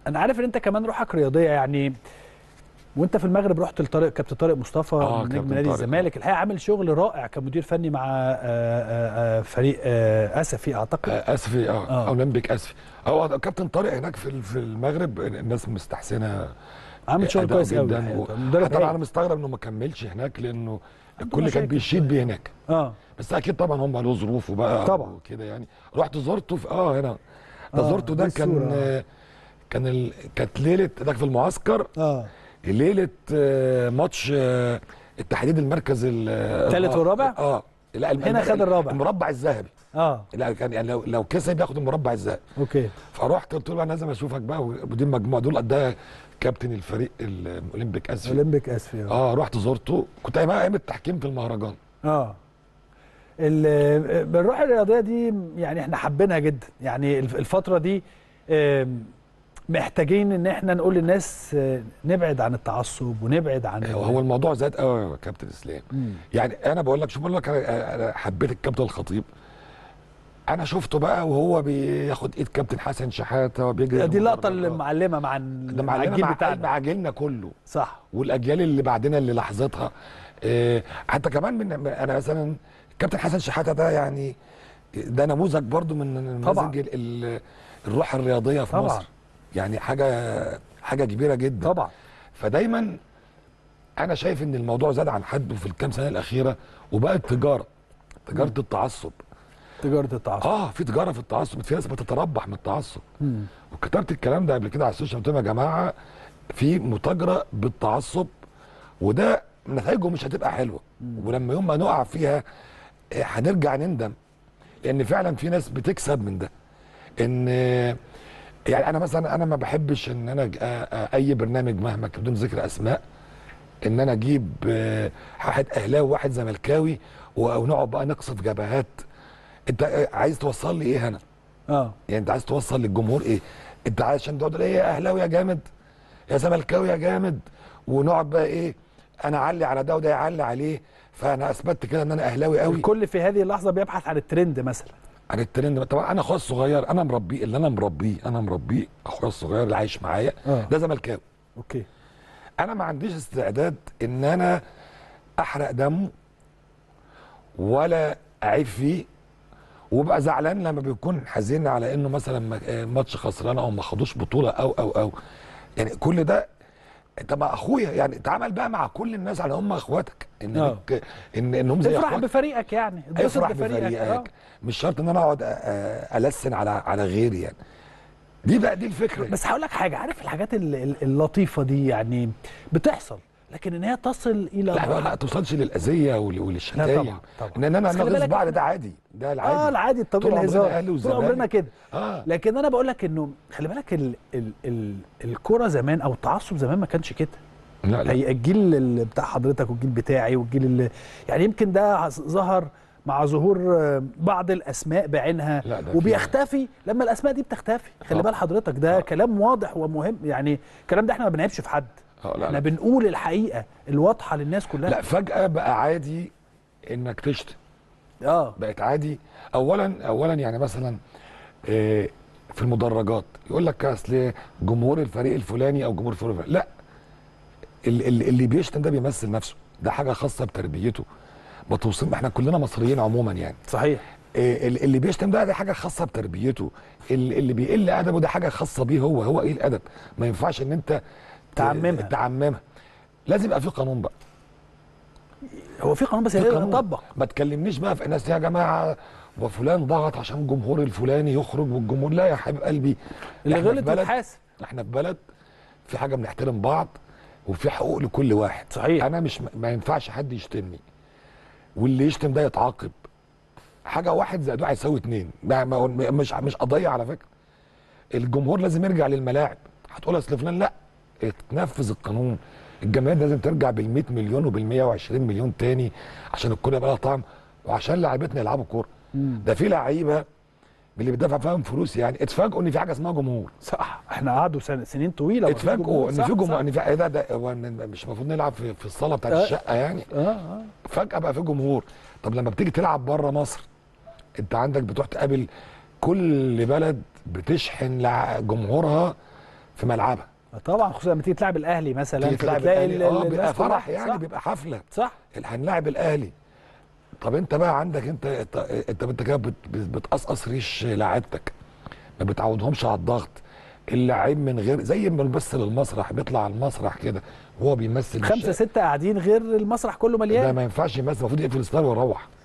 انا عارف ان انت كمان روحك رياضيه يعني وانت في المغرب رحت لطارق كابتن طارق مصطفى آه، نجم كابتن نادي طارق. الزمالك الحقيقه عامل شغل رائع كمدير فني مع آه، آه، آه، فريق آه، اسفي اعتقد آه، اسفي اه, آه. اولمبيك اسفي هو كابتن طارق هناك في في المغرب الناس مستحسنه عامل شغل أداء كويس قوي جداً الحقيقة. و- مدرب حتى انا هايل. مستغرب انه ما كملش هناك لانه عنده الكل مشاكل كان بيشيد بيه هناك اه بس اكيد طبعا هم له ظروف وبقى طبعاً. وكده يعني رحت زرته في اه هنا ده آه، زرته ده دي كان الصورة. آه، كان ال... كانت ليله ده في المعسكر اه ليله آه، ماتش آه، التحديد المركز ال- التالت آه، والرابع؟ اه لا الم- هنا خد الرابع. المربع الذهبي اه لا كان يعني لو لو كسب ياخد المربع الذهبي اوكي فرحت قلت له انا لازم اشوفك بقى ودي المجموعه دول قدها كابتن الفريق الاولمبيك اسفي اولمبيك اسفي اه اه رحت زرته كنت ايام ايام التحكيم في المهرجان اه ال- الروح الرياضيه دي يعني احنا حابينها جدا يعني الف- الفتره دي آم، محتاجين ان احنا نقول للناس آه، نبعد عن التعصب ونبعد عن ال- هو الموضوع زاد قوي يا كابتن اسلام مم. يعني انا بقول لك شوف بقول لك انا أنا حبيت الكابتن الخطيب انا شفته بقى وهو بياخد ايد كابتن حسن شحاته وبيجري دي اللقطه المدرجات. اللي معلمه مع ال- ده مع معلمه الجيل مع, بتاعنا مع جيلنا كله صح والاجيال اللي بعدنا اللي لاحظتها إيه حتى كمان من انا مثلا كابتن حسن شحاته ده يعني ده نموذج برضو من طبعاً. نماذج ال- ال- الروح الرياضيه في طبعاً. مصر يعني حاجه حاجه كبيره جدا طبعا فدايما انا شايف ان الموضوع زاد عن حده في الكام سنه الاخيره وبقت تجاره تجاره التعصب تجاره التعصب اه في تجاره في التعصب في ناس بتتربح من التعصب مم. وكتبت الكلام ده قبل كده على السوشيال ميديا يا جماعه في متاجره بالتعصب وده نتائجه مش هتبقى حلوه ولما يوم ما نقع فيها آه، هنرجع نندم لان فعلا في ناس بتكسب من ده ان آه، يعني انا مثلا انا ما بحبش ان انا أج- آه، آه، اي برنامج مهما كان بدون ذكر اسماء ان انا اجيب آه، واحد اهلاوي وواحد زملكاوي و- ونقعد بقى نقصف جبهات انت آه، عايز توصل لي ايه هنا اه يعني انت عايز توصل للجمهور ايه انت عشان تقعد تقول ايه يا اهلاوي يا جامد يا زملكاوي يا جامد ونقعد بقى ايه انا اعلي على ده وده يعلي عليه فانا اثبتت كده ان انا اهلاوي قوي الكل في هذه اللحظه بيبحث عن الترند مثلا عن الترند طبعا انا اخويا الصغير انا مربيه اللي انا مربيه انا مربيه اخويا الصغير اللي عايش معايا آه. ده زملكاوي اوكي انا ما عنديش استعداد ان انا احرق دمه ولا اعيب فيه وابقى زعلان لما بيكون حزين على انه مثلا ما- آه، ماتش خسران او ما خدوش بطوله او او او يعني كل ده انت مع اخويا يعني اتعامل بقى مع كل الناس على هم اخواتك ان آه. لك- ان انهم زي افرح اخواتك بفريقك يعني اتبسط افرح بفريقك آه. بفريقك مش شرط ان انا اقعد أ- أ- السن على على غيري يعني دي بقى دي الفكره بس هقول لك حاجه عارف الحاجات ال- ال- اللطيفه دي يعني بتحصل لكن ان هي تصل الى لا ما توصلش للاذيه ول- وللشتايم لا طبعاً، طبعاً. ان انا بس خلي نغيظ بالك بعض إحنا- ده عادي ده العادي اه العادي طول الطبيعي عمرنا الهزار أهلي طول وزمالك. عمرنا كده اه لكن انا بقول لك انه خلي بالك ال ال ال الكوره زمان او التعصب زمان ما كانش كده لا لا هي الجيل اللي بتاع حضرتك والجيل بتاعي والجيل اللي يعني يمكن ده ظهر مع ظهور آه، بعض الاسماء بعينها لا، ده في- وبيختفي لما الاسماء دي بتختفي خلي آه. بال حضرتك ده آه. كلام واضح ومهم يعني الكلام ده احنا ما بنعيبش في حد آه، لا احنا لا. بنقول الحقيقه الواضحه للناس كلها لا فجاه بقى عادي انك تشتم اه بقت عادي اولا اولا يعني مثلا آه، في المدرجات يقول لك اصل جمهور الفريق الفلاني او جمهور الفريق الفلاني لا ال- ال- اللي بيشتم ده بيمثل نفسه ده حاجه خاصه بتربيته ما توصل احنا كلنا مصريين عموما يعني صحيح آه، ال- اللي بيشتم ده ده حاجه خاصه بتربيته ال- اللي بيقل ادبه ده حاجه خاصه بيه هو هو ايه الادب ما ينفعش ان انت ت- تعممها. تعممها لازم يبقى في قانون بقى هو في قانون بس في لازم قانون. يطبق ما تكلمنيش بقى في ناس يا جماعه وفلان ضغط عشان الجمهور الفلاني يخرج والجمهور لا يا حبيب قلبي اللي إحنا في غلط بلد- يتحاسب احنا في بلد في حاجه بنحترم بعض وفي حقوق لكل واحد صحيح. انا مش ما ينفعش حد يشتمني واللي يشتم ده يتعاقب حاجه واحد زائد واحد يساوي اتنين ما ما مش مش قضيه على فكره الجمهور لازم يرجع للملاعب هتقول اصل فلان لا تنفذ القانون الجماهير لازم ترجع بال 100 مليون وبال 120 مليون تاني عشان الكوره يبقى لها طعم وعشان لاعيبتنا يلعبوا كوره ده في لعيبه من اللي بيدفع فيهم فلوس يعني اتفاجئوا ان في حاجه اسمها جمهور صح احنا قعدوا سن- سنين طويله ما فيش اتفاجئوا جمهور. ان صح، في صح. جمهور ان في ايه ده ده هو إن مش المفروض نلعب في, في الصاله بتاعت آه. الشقه يعني اه اه فجاه بقى في جمهور طب لما بتيجي تلعب بره مصر انت عندك بتروح تقابل كل بلد بتشحن لع- جمهورها في ملعبها طبعا خصوصا لما تيجي تلعب الاهلي مثلا تيجي تلعب فبتلاقي الأهلي، ال- اه ال- بيبقى الناس كلها- فرح يعني صح بيبقى حفله صح اللي هنلاعب الاهلي طب انت بقى عندك انت انت انت, انت كده بت- بت- بتقصقص ريش لاعيبتك ما بتعودهمش على الضغط اللاعب من غير زي ما بيمثل المسرح بيطلع على المسرح كده وهو بيمثل خمسة مش- ستة قاعدين غير المسرح كله ده مليان ما ينفعش يمثل المفروض يقفل الستار ويروح